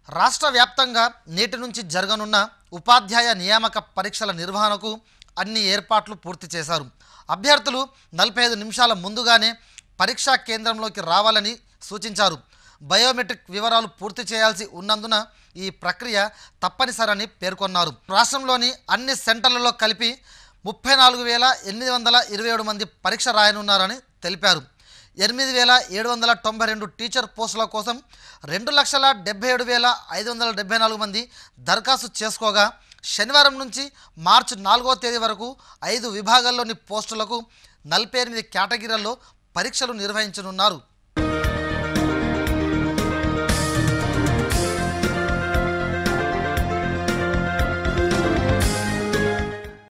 రాష్ట్ర వ్యాప్తంగా నేటి నుంచి జరగనున్న ఉపాధ్యాయ నియామక పరీక్షల నిర్వహణకు అన్ని ఏర్పాట్లు పూర్తి చేశారు అభ్యర్థులు నలభై ఐదు నిమిషాల ముందుగానే పరీక్షా కేంద్రంలోకి రావాలని సూచించారు బయోమెట్రిక్ వివరాలు పూర్తి చేయాల్సి ఉన్నందున ఈ ప్రక్రియ తప్పనిసరని పేర్కొన్నారు రాష్ట్రంలోని అన్ని సెంటర్లలో కలిపి ముప్పై నాలుగు వేల ఎనిమిది వందల ఇరవై ఏడు మంది పరీక్ష రాయనున్నారని తెలిపారు ఎనిమిది వేల ఏడు వందల తొంభై రెండు టీచర్ పోస్టుల కోసం రెండు లక్షల డెబ్బై ఏడు వేల ఐదు వందల డెబ్బై నాలుగు మంది దరఖాస్తు చేసుకోగా శనివారం నుంచి మార్చి నాలుగో తేదీ వరకు ఐదు విభాగాల్లోని పోస్టులకు నలభై ఎనిమిది కేటగిరీల్లో పరీక్షలు నిర్వహించనున్నారు